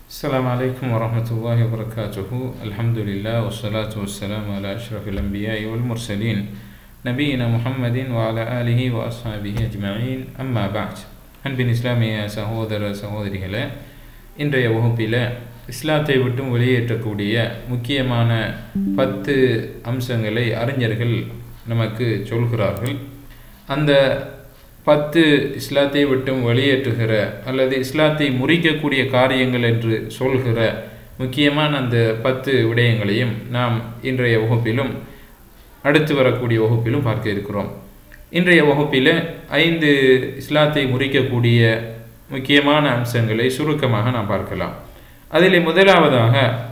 السلام عليكم ورحمة الله وبركاته الحمد لله والصلاة والسلام على أشرف الأنبياء والمرسلين نبينا محمد وعلى آله وأصحابه أجمعين أما بعد அன்பின் இஸ்லாமிய சகோதர சகோதரிகளே இன்றைய வகுப்பில் இஸ்லாத்தை விட்டும் வெளியேற்றக்கூடிய முக்கியமான பத்து அம்சங்களை அறிஞர்கள் நமக்கு சொல்கிறார்கள் அந்த பத்து இஸ்லாத்தை விட்டும் வெளியேற்றுகிற அல்லது இஸ்லாத்தை முறிக்கக்கூடிய காரியங்கள் என்று சொல்கிற முக்கியமான அந்த பத்து விடயங்களையும் நாம் இன்றைய வகுப்பிலும் அடுத்து வரக்கூடிய வகுப்பிலும் பார்க்க இருக்கிறோம் இன்றைய வகுப்பில் ஐந்து இஸ்லாத்தை முறிக்கக்கூடிய முக்கியமான அம்சங்களை சுருக்கமாக நாம் பார்க்கலாம் அதில் முதலாவதாக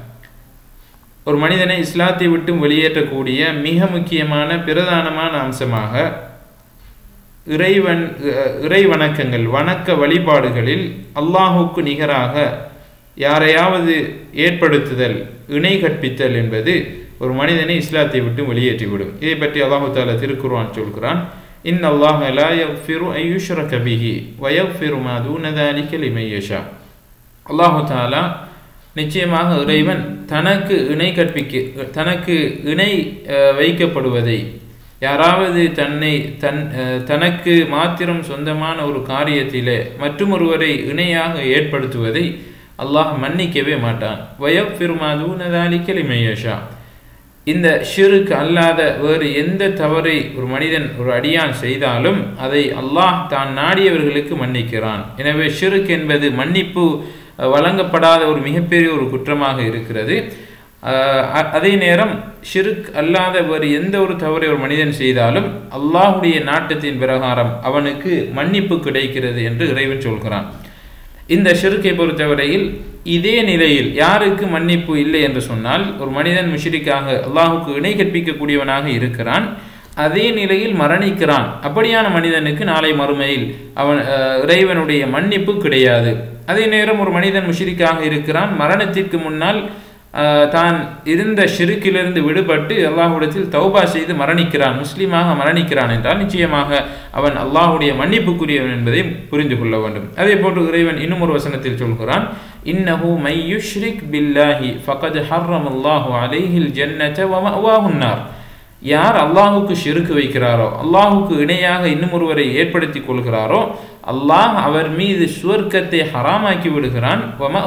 ஒரு மனிதனை இஸ்லாத்தை விட்டும் வெளியேற்றக்கூடிய மிக முக்கியமான பிரதானமான அம்சமாக இறைவன் இறை வணக்கங்கள் வணக்க வழிபாடுகளில் அல்லாஹுக்கு நிகராக யாரையாவது ஏற்படுத்துதல் இணை கற்பித்தல் என்பது ஒரு மனிதனை இஸ்லாத்தை விட்டு வெளியேற்றிவிடும் இதை பற்றி அல்லாஹு தாலா திருக்குர்ஆன் சொல்கிறான் இன் அல்லாஹ் லா யக்ஃபிரு ஐ யுஷ்ரக பிஹி வ யக்ஃபிரு மா தூன ذلك லிமன் யஷா அல்லாஹு தாலா நிச்சயமாக இறைவன் தனக்கு இணை கற்பிக்க தனக்கு இணை வைக்கப்படுவதை யாராவது தன்னை தன் தனக்கு மாத்திரம் சொந்தமான ஒரு காரியத்திலே மற்றொருவரை இணையாக ஏற்படுத்துவதை அல்லாஹ் மன்னிக்கவே மாட்டான் வயப் பெருமாதூனதாலிக்கலிமையஷா இந்த ஷிருக்கு அல்லாத வேறு எந்த தவறை ஒரு மனிதன் ஒரு அடியான் செய்தாலும் அதை அல்லாஹ் தான் நாடியவர்களுக்கு மன்னிக்கிறான் எனவே ஷிருக்கு என்பது மன்னிப்பு வழங்கப்படாத ஒரு மிகப்பெரிய ஒரு குற்றமாக இருக்கிறது அதே நேரம் ஷிருக் அல்லாத வேறு எந்த ஒரு தவறை ஒரு மனிதன் செய்தாலும் அல்லாஹுடைய நாட்டத்தின் பிரகாரம் அவனுக்கு மன்னிப்பு கிடைக்கிறது என்று இறைவன் சொல்கிறான் இந்த ஷிருக்கை பொறுத்தவரையில் இதே நிலையில் யாருக்கு மன்னிப்பு இல்லை என்று சொன்னால் ஒரு மனிதன் முஷிரிக்காக அல்லாஹுக்கு இணை கற்பிக்கக்கூடியவனாக இருக்கிறான் அதே நிலையில் மரணிக்கிறான் அப்படியான மனிதனுக்கு நாளை மறுமையில் அவன் இறைவனுடைய மன்னிப்பு கிடையாது அதே நேரம் ஒரு மனிதன் முஷிரிக்காக இருக்கிறான் மரணத்திற்கு முன்னால் தான் இருந்த ஷிருக்கிலிருந்து விடுபட்டு அல்லாஹுடத்தில் தௌபா செய்து மரணிக்கிறான் முஸ்லீமாக மரணிக்கிறான் என்றால் நிச்சயமாக அவன் அல்லாஹுடைய மன்னிப்புக்குரியவன் என்பதை புரிந்து கொள்ள வேண்டும் அதே போன்று இறைவன் இன்னும் ஒரு வசனத்தில் சொல்கிறான் இன்னஹு மையுஷ்ரிக் பில்லாஹி ஃபகத் ஹர்ரம் அல்லாஹு அலைஹில் ஜன்னத வமவாஹுன்னார் யார் அல்லாஹுக்கு ஷிருக்கு வைக்கிறாரோ அல்லாஹுக்கு இணையாக இன்னும் ஒருவரை ஏற்படுத்தி கொள்கிறாரோ அல்லாஹ் அவர் மீது சுவர்க்கத்தை ஹராமாக்கி விடுகிறான்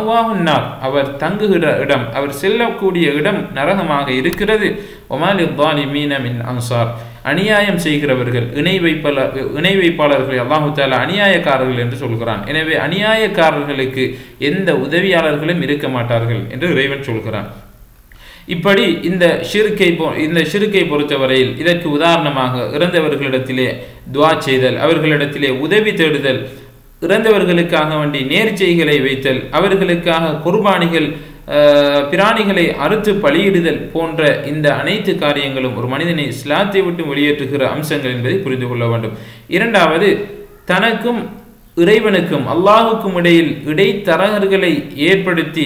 அவர் தங்குகிற இடம் அவர் செல்லக்கூடிய இடம் நரகமாக இருக்கிறது ஒமாலி மீனமின் அன்சார் அநியாயம் செய்கிறவர்கள் இணை வைப்பாளர் இணை வைப்பாளர்களை அல்லாஹு தாலா அநியாயக்காரர்கள் என்று சொல்கிறான் எனவே அநியாயக்காரர்களுக்கு எந்த உதவியாளர்களும் இருக்க மாட்டார்கள் என்று இறைவன் சொல்கிறான் இப்படி இந்த ஷிருக்கை போ இந்த ஷிருக்கை பொறுத்தவரையில் இதற்கு உதாரணமாக இறந்தவர்களிடத்திலே துவா செய்தல் அவர்களிடத்திலே உதவி தேடுதல் இறந்தவர்களுக்காக வேண்டி நேர்ச்சைகளை வைத்தல் அவர்களுக்காக குர்பானிகள் பிராணிகளை அறுத்து பலியிடுதல் போன்ற இந்த அனைத்து காரியங்களும் ஒரு மனிதனை இஸ்லாத்தை விட்டு வெளியேற்றுகிற அம்சங்கள் என்பதை புரிந்து கொள்ள வேண்டும் இரண்டாவது தனக்கும் இறைவனுக்கும் அல்லாஹுக்கும் இடையில் இடைத்தரகர்களை ஏற்படுத்தி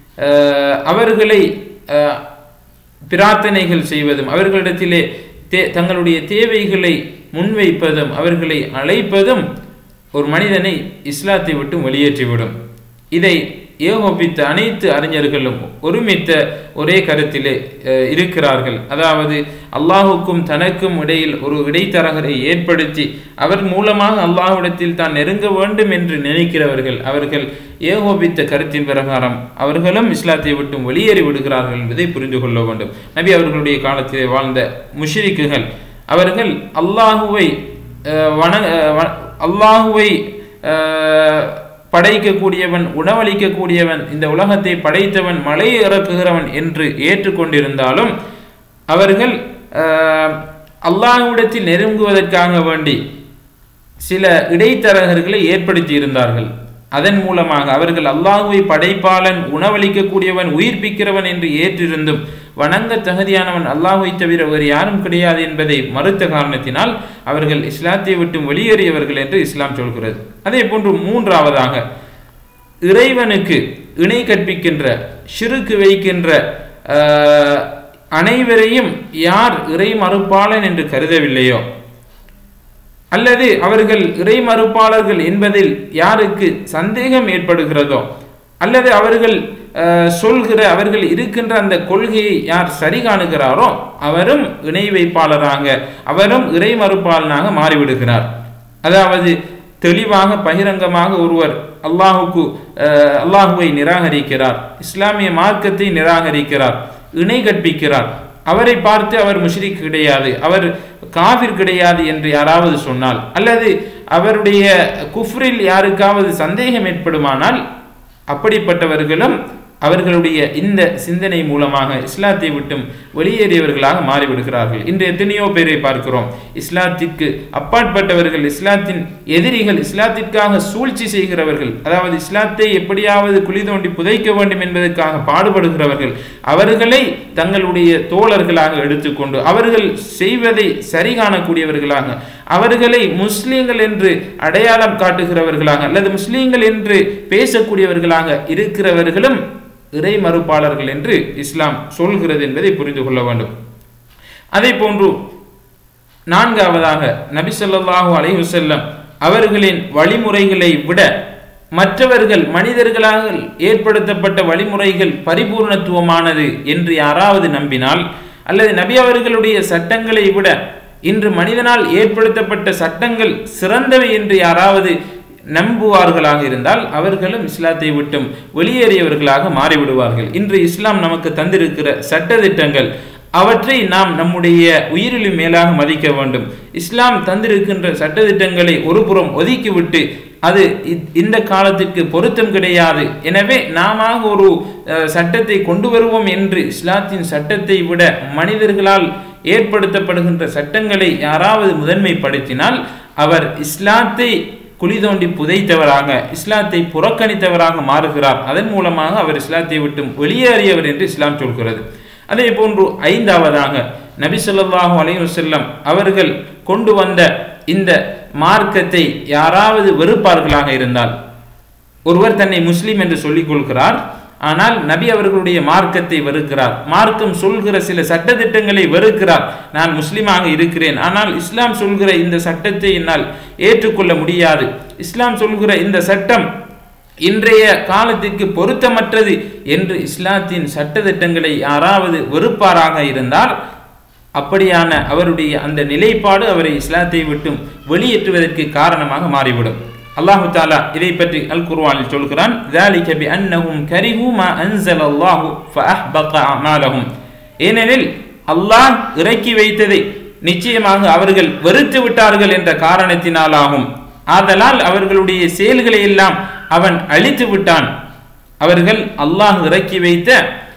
அவர்களை பிரார்த்தனைகள் செய்வதும் அவர்களிடத்திலே தே தங்களுடைய தேவைகளை முன்வைப்பதும் அவர்களை அழைப்பதும் ஒரு மனிதனை இஸ்லாத்தை விட்டு வெளியேற்றிவிடும் இதை ஏகோபித்த அனைத்து அறிஞர்களும் ஒருமித்த ஒரே கருத்திலே இருக்கிறார்கள் அதாவது அல்லாஹுக்கும் தனக்கும் இடையில் ஒரு இடைத்தரகரை ஏற்படுத்தி அவர் மூலமாக அல்லாஹுடத்தில் தான் நெருங்க வேண்டும் என்று நினைக்கிறவர்கள் அவர்கள் ஏகோபித்த கருத்தின் பிரகாரம் அவர்களும் இஸ்லாத்தை விட்டு வெளியேறி விடுகிறார்கள் என்பதை புரிந்து கொள்ள வேண்டும் நபி அவர்களுடைய காலத்திலே வாழ்ந்த முஷிரிக்குகள் அவர்கள் அல்லாஹுவை வன அல்லாஹுவை படைக்கக்கூடியவன் உணவளிக்கக்கூடியவன் இந்த உலகத்தை படைத்தவன் மலை இறக்குகிறவன் என்று ஏற்றுக்கொண்டிருந்தாலும் அவர்கள் அல்லாஹ்விடத்தில் நெருங்குவதற்காக வேண்டி சில இடைத்தரகர்களை ஏற்படுத்தி இருந்தார்கள் அதன் மூலமாக அவர்கள் அல்லாஹுவை படைப்பாளன் உணவளிக்கக்கூடியவன் உயிர்ப்பிக்கிறவன் என்று ஏற்றிருந்தும் வணங்க தகுதியானவன் அல்லாஹுவை தவிர வேறு யாரும் கிடையாது என்பதை மறுத்த காரணத்தினால் அவர்கள் இஸ்லாத்தை விட்டு வெளியேறியவர்கள் என்று இஸ்லாம் சொல்கிறது அதே போன்று மூன்றாவதாக இறைவனுக்கு இணை கற்பிக்கின்ற சிறுக்கு வைக்கின்ற அனைவரையும் யார் இறை மறுப்பாளன் என்று கருதவில்லையோ அல்லது அவர்கள் இறை மறுப்பாளர்கள் என்பதில் யாருக்கு சந்தேகம் ஏற்படுகிறதோ அல்லது அவர்கள் அஹ், சொல்கிற அவர்கள் இருக்கின்ற அந்த கொள்கையை யார் சரி காணுகிறாரோ அவரும் இணை வைப்பாளராக அவரும் இறை மறுப்பாளனாக மாறிவிடுகிறார் அதாவது தெளிவாக பகிரங்கமாக ஒருவர் அல்லாஹுக்கு அஹ், அல்லாஹுவை நிராகரிக்கிறார் இஸ்லாமிய மார்க்கத்தை நிராகரிக்கிறார் இணை கற்பிக்கிறார் அவரை பார்த்து அவர் முஷ்ரிக் கிடையாது அவர் காபிர் கிடையாது என்று யாராவது சொன்னால் அல்லது அவருடைய குஃப்ரில் யாருக்காவது சந்தேகம் ஏற்படுமானால் அப்படிப்பட்டவர்களும் அவர்களுடைய இந்த சிந்தனை மூலமாக இஸ்லாத்தை விட்டும் வெளியேறியவர்களாக மாறிவிடுகிறார்கள் இன்று எத்தனையோ பேரை பார்க்கிறோம் இஸ்லாத்திற்கு அப்பாற்பட்டவர்கள் இஸ்லாத்தின் எதிரிகள் இஸ்லாத்திற்காக சூழ்ச்சி செய்கிறவர்கள் அதாவது இஸ்லாத்தை எப்படியாவது குழி தோண்டி புதைக்க வேண்டும் என்பதற்காக பாடுபடுகிறவர்கள் அவர்களை தங்களுடைய தோழர்களாக எடுத்துக்கொண்டு அவர்கள் செய்வதை சரி காணக்கூடியவர்களாக அவர்களை முஸ்லீம்கள் என்று அடையாளம் காட்டுகிறவர்களாக அல்லது முஸ்லீம்கள் என்று பேசக்கூடியவர்களாக இருக்கிறவர்களும் இறை மறுப்பாளர்கள் என்று இஸ்லாம் சொல்கிறது என்பதை புரிந்து கொள்ள வேண்டும் அதே போன்று நான்காவதாக நபி ஸல்லல்லாஹு அலைஹி வஸல்லம் அவர்களின் வழிமுறைகளை விட மற்றவர்கள் மனிதர்களாக ஏற்படுத்தப்பட்ட வழிமுறைகள் பரிபூர்ணத்துவமானது என்று யாராவது நம்பினால் அல்லது நபி அவர்களுடைய சட்டங்களை விட இன்று மனிதனால் ஏற்படுத்தப்பட்ட சட்டங்கள் சிறந்தவை என்று யாராவது நம்புவார்களாக இருந்தால் அவர்களும் இஸ்லாத்தை விட்டும் வெளியேறியவர்களாக மாறிவிடுவார்கள் இன்று இஸ்லாம் நமக்கு தந்திருக்கிற சட்டதிட்டங்கள் அவற்றை நாம் நம்முடைய உயிரிலும் மேலாக மதிக்க வேண்டும் இஸ்லாம் தந்திருக்கின்ற சட்டதிட்டங்களை ஒருபுறம் ஒதுக்கிவிட்டு அது இ- இந்த காலத்திற்கு பொருத்தம் கிடையாது எனவே நாம ஒரு அஹ், சட்டத்தை கொண்டு வருவோம் என்று இஸ்லாத்தின் சட்டத்தை விட மனிதர்களால் ஏற்படுத்தப்படுகின்ற சட்டங்களை யாராவது முதன்மைப்படுத்தினால் அவர் இஸ்லாத்தை குழி தோண்டி புதைத்தவராக இஸ்லாத்தை புறக்கணித்தவராக மாறுகிறார் அதன் மூலமாக அவர் இஸ்லாத்தை விட்டும் வெளியேறியவர் என்று இஸ்லாம் சொல்கிறது அதே போன்று ஐந்தாவதாக நபி ஸல்லல்லாஹு அலைஹி வஸல்லம் அவர்கள் கொண்டு வந்த இந்த மார்க்கத்தை யாராவது வெறுப்பார்களாக இருந்தால் ஒருவர் தன்னை முஸ்லிம் என்று சொல்லிக் கொள்கிறார் ஆனால் நபி அவர்களுடைய மார்க்கத்தை வெறுக்கிறார் மார்க்கம் சொல்கிற சில சட்டதிட்டங்களை வெறுக்கிறார் நான் முஸ்லிமாக இருக்கிறேன் ஆனால் இஸ்லாம் சொல்கிற இந்த சட்டத்தை என்னால் ஏற்றுக்கொள்ள முடியாது இஸ்லாம் சொல்கிற இந்த சட்டம் இன்றைய காலத்திற்கு பொருத்தமற்றது என்று இஸ்லாத்தின் சட்டதிட்டங்களை யாராவது வெறுப்பாராக இருந்தால் அப்படியான அவருடைய அந்த நிலைப்பாடு அவரை இஸ்லாத்தை விட்டும் வெளியேற்றுவதற்கு காரணமாக மாறிவிடும் அல்லாஹு தாலா இதை பற்றி அல் குர்ஆனில் சொல்கிறான் ذَلِكَ بِأَنَّهُمْ كَرِهُوا مَا أَنزَلَ اللَّهُ فَأَحْبَطَ أَعْمَالَهُم ஏனெனில் அல்லாஹ் இறக்கி வைத்ததை நிச்சயமாக அவர்கள் வெறுத்து விட்டார்கள் என்ற காரணத்தினாலாகும் ஆதலால் அவர்களுடைய செயல்களை எல்லாம் அவன் அழித்து விட்டான் அவர்கள் அல்லாஹ் இறக்கி வைத்த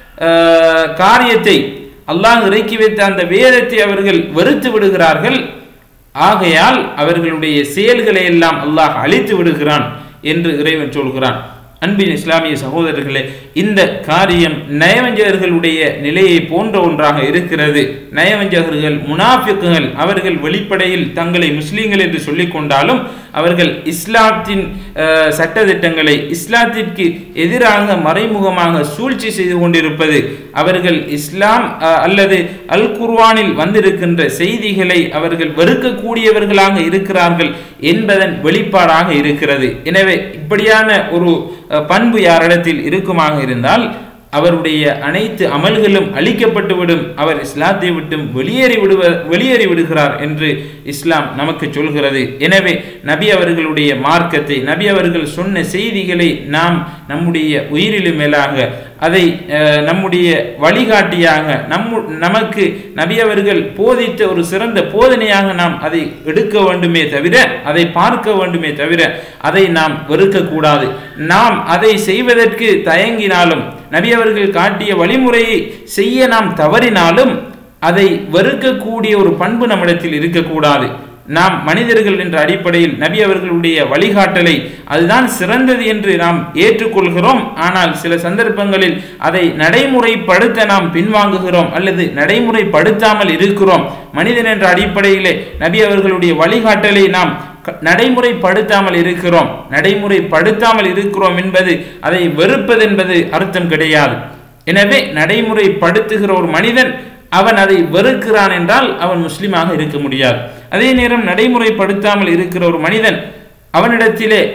அஹ், காரியத்தை அல்லாஹ் இறக்கி வைத்த அந்த வேதத்தை அவர்கள் வெறுத்து விடுகிறார்கள் ஆகையால் அவர்களுடைய செயல்களை எல்லாம் அல்லாஹ் அழித்து விடுகிறான் என்று இறைவன் சொல்கிறான் அன்பின் இஸ்லாமிய சகோதரர்களே இந்த காரியம் நயவஞ்சகர்களுடைய நிலையை போன்ற ஒன்றாக இருக்கிறது நயவஞ்சகர்கள் முனாஃபிக்குகள் அவர்கள் வெளிப்படையில் தங்களை முஸ்லீம்கள் என்று சொல்லிக் கொண்டாலும் அவர்கள் இஸ்லாத்தின் அஹ், சட்டதிட்டங்களை இஸ்லாத்திற்கு எதிராக மறைமுகமாக சூழ்ச்சி செய்து கொண்டிருப்பது அவர்கள் இஸ்லாம் அஹ், அல்லது அல் குர்ஆனில் வந்திருக்கின்ற செய்திகளை அவர்கள் வெறுக்கக்கூடியவர்களாக இருக்கிறார்கள் என்பதன் வெளிப்பாடாக இருக்கிறது எனவே இப்படியான ஒரு அஹ், பண்பு யாரிடத்தில் இருக்குமாக இருந்தால் அவருடைய அனைத்து அமல்களும் அழிக்கப்பட்டுவிடும் அவர் இஸ்லாத்தை விட்டும் வெளியேறி விடுவ வெளியேறி விடுகிறார் என்று இஸ்லாம் நமக்கு சொல்கிறது எனவே நபி அவர்களுடைய மார்க்கத்தை நபி அவர்கள் சொன்ன செய்திகளை நாம் நம்முடைய உயிரிலும் மேலாக அதை அஹ், நம்முடைய வழிகாட்டியாக நம்மு நமக்கு நபி அவர்கள் போதித்த ஒரு சிறந்த போதனையாக நாம் அதை எடுக்க வேண்டுமே தவிர அதை பார்க்க வேண்டுமே தவிர அதை நாம் வெறுக்கக்கூடாது நாம் அதை செய்வதற்கு தயங்கினாலும் நபி அவர்கள் காட்டிய வழிமுறையை செய்ய நாம் தவறினாலும் அதை வெறுக்கக்கூடிய ஒரு பண்பு நம்மிடத்தில் இருக்கக்கூடாது நாம் மனிதர்கள் என்ற அடிப்படையில் நபி அவர்களுடைய வழிகாட்டலை அதுதான் சிறந்தது என்று நாம் ஏற்றுக்கொள்கிறோம் ஆனால் சில சந்தர்ப்பங்களில் அதை நடைமுறைப்படுத்த நாம் பின்வாங்குகிறோம் அல்லது நடைமுறைப்படுத்தாமல் இருக்கிறோம் மனிதன் என்ற அடிப்படையிலே நபி அவர்களுடைய வழிகாட்டலை நாம் க- நடைமுறைப்படுத்தாமல் இருக்கிறோம் நடைமுறைப்படுத்தாமல் இருக்கிறோம் என்பது அதை வெறுப்பது என்பது அர்த்தம் கிடையாது எனவே நடைமுறைப்படுத்துகிற ஒரு மனிதன் அவன் அதை வெறுக்கிறான் என்றால் அவன் முஸ்லிமாக இருக்க முடியாது அதே நேரம் நடைமுறைப்படுத்தாமல் இருக்கிற ஒரு மனிதன் அவனிடத்திலே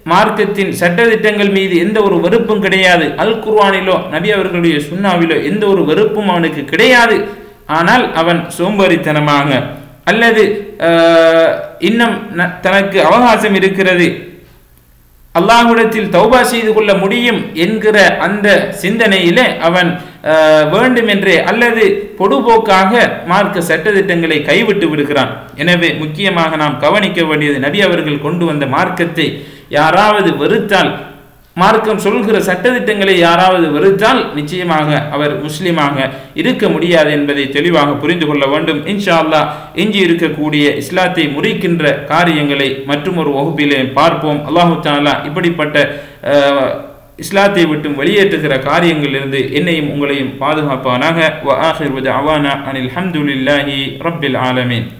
மார்க்கத்தின் சட்டதிட்டங்கள் மீது எந்த ஒரு வெறுப்பும் கிடையாது அல் குர்ஆனிலோ நபி அவர்களுடைய சுன்னாவிலோ எந்த ஒரு வெறுப்பும் அவனுக்கு கிடையாது ஆனால் அவன் சோம்பேறித்தனமாக அல்லது ஆஹ், இன்னும் ந- தனக்கு அவகாசம் இருக்கிறது அல்லாஹ்விடத்தில் தௌபா செய்து கொள்ள முடியும் என்கிற அந்த சிந்தனையிலே அவன் ஆஹ், வேண்டுமென்றே அல்லது பொடுபோக்காக மார்க்க சட்டதிட்டங்களை கைவிட்டு விடுகிறான் எனவே முக்கியமாக நாம் கவனிக்க வேண்டியது நபி அவர்கள் கொண்டு வந்த மார்க்கத்தை யாராவது வெறுத்தால் மார்க்கம் சொல்கிற சட்டதிட்டங்களை யாராவது வெறுத்தால் நிச்சயமாக அவர் முஸ்லிமாக இருக்க முடியாது என்பதை தெளிவாக புரிந்து கொள்ள வேண்டும் இன்ஷா அல்லாஹ் எஞ்சி இருக்கக்கூடிய இஸ்லாத்தை முறிக்கின்ற காரியங்களை மற்றும் ஒரு வகுப்பிலே பார்ப்போம் அல்லாஹு தாலா இப்படிப்பட்ட அஹ், இஸ்லாத்தை விட்டு வெளியேற்றுகிற காரியங்களிலிருந்து என்னையும் உங்களையும் பாதுகாப்பானாக வ ஆஹிர் அவானா அனில் ஹம்துலில்லாஹி ரப்பில் ஆலமீன்